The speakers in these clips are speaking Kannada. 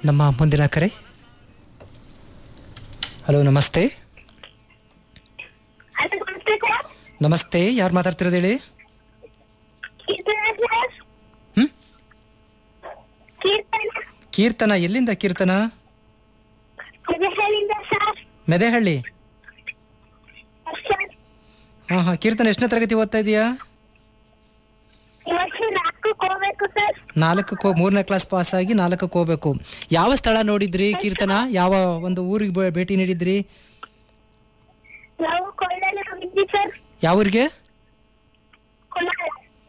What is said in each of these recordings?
ನಮ್ಮ ಮುಂದಿನ ಕರೆ ಹಲೋ ನಮಸ್ತೆ ಅದು ನಮಸ್ತೆ ಸರ್ ನಮಸ್ತೆ ಯಾರು ಮಾತಾಡ್ತಿರೋದು ಹೇಳಿ ಕೀರ್ತನ ಸರ್ ಹ್ಮ್ ಕೀರ್ತನ ಕೀರ್ತನ ಎಲ್ಲಿಂದ ಕೀರ್ತನ ಕುದಹಳ್ಳಿಯಿಂದ ಸರ್ ಮೆದೆಹಳ್ಳಿ ಸರ್ ಹಾಂ ಹಾಂ ಕೀರ್ತನ ಎಷ್ಟನೇ ತರಗತಿ ಓದ್ತಾ ಇದೆಯಾ ಈ ವರ್ಷ ನಾಲ್ಕಕ್ಕೆ ಹೋಗ್ಬೇಕು ಸರ್ ನಾಲ್ಕಕ್ಕೆ ಹೋ ಮೂರನೇ ಕ್ಲಾಸ್ ಪಾಸ್ ಆಗಿ ನಾಲ್ಕಕ್ಕೆ ಹೋಗ್ಬೇಕು ಯಾವ ಸ್ಥಳ ನೋಡಿದ್ರಿ ಕೀರ್ತನ ಯಾವ ಒಂದು ಊರಿಗೆ ಬ- ಭೇಟಿ ನೀಡಿದ್ರಿ ನಾವು ಕೊಳ್ಳಲ್ಲಿ ಹೋಗಿದ್ವಿ ಸರ್ ಯಾವ ಊರಿಗೆ ಕೊಲಾರ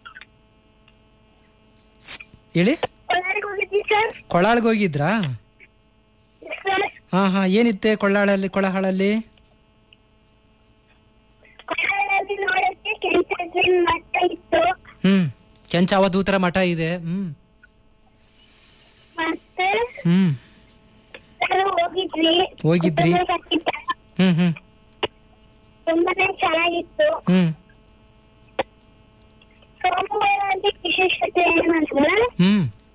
ಹೇಳಿ ಕೊಲಾರಿಗೆ ಹೋಗಿದ್ವಿ ಸರ್ ಕೊಳ್ಳಾಳ್ಗೆ ಹೋಗಿದ್ರಾ ಸರ್ ಹಾಂ ಹಾಂ ಏನಿತ್ತೆ ಕೊಳ್ಳಾಳಲ್ಲಿ ಕೊಳಹಾಳಲ್ಲಿ ಕೊಲಾರಲ್ಲಿ ನೋಡಕ್ಕೆ ಕೆಂಚಜ್ಜನ ಮಠ ಇತ್ತು ಹ್ಞೂ ಕೆಂಚಾವಧೂತರ ಮಠ ಇದೆ ಹ್ಞೂ ಮತ್ತೆ ಹ್ಞೂ ಸರ್ ಹೋಗಿದ್ವಿ ಹೋಗಿದ್ರಿ? ತುಂಬಾನೇ ಕಟ್ಟಿದ್ದ. ಹ್ಞೂ ಹ್ಞೂ ತುಂಬಾನೇ ಚೆನ್ನಾಗಿತ್ತು ಹ್ಞೂ ಸೋಮವಾರ ಅಲ್ಲಿ ವಿಶೇಷತೆ ಏನಂದ್ರೆ ಹ್ಞೂ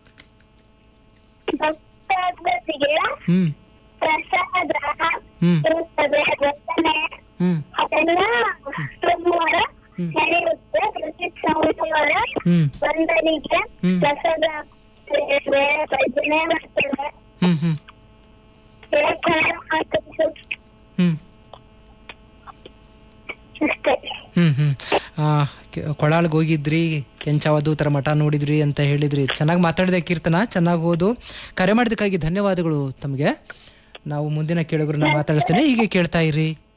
ಭಕ್ತಾದಿಗಳಿಗೆ ಹ್ಞೂ ಪ್ರಸಾದ ಹ್ಮ್. ಇರುತ್ತದೆ ವರ್ತನೆ ಹ್ಞೂ ಅದೆಲ್ಲ ಸೋಮವಾರ ನಡೆಯುತ್ತೆ ಪ್ರತಿ ಸೋಮವಾರ ಹ್ಮ್. ಬಂದನಿಗೆ ಹ್ಮ್. ಪ್ರಸಾದ ಆಗ್ತದೆ, ಭಜನೆ ಮಾಡ್ತೇವೆ ಹ್ಞೂ ಹ್ಞೂ ದೇವಸ್ಥಾನ ಮಾಡ್ತೇವೆ ಹ್ಞೂ ಅಷ್ಟೇ ಹ್ಞೂ ಹ್ಞೂ ಕೊಳಾಳ್ಗೆ ಹೋಗಿದ್ರಿ ಕೆಂಚಾವಧೂತರ ಮಠ ನೋಡಿದ್ರಿ ಅಂತ ಹೇಳಿದ್ರಿ ಚೆನ್ನಾಗಿ ಮಾತಾಡಿದೆ ಕೀರ್ತನ ಚೆನ್ನಾಗಿ ಓದು ಕರೆ ಮಾಡಿದ್ದಕ್ಕಾಗಿ ಧನ್ಯವಾದಗಳು ತಮಗೆ ನಾವು ಮುಂದಿನ ಕೇಳುಗರನ್ನ ಮಾತಾಡಿಸ್ತೇನೆ ಹೀಗೆ ಕೇಳ್ತಾ ಇರಿ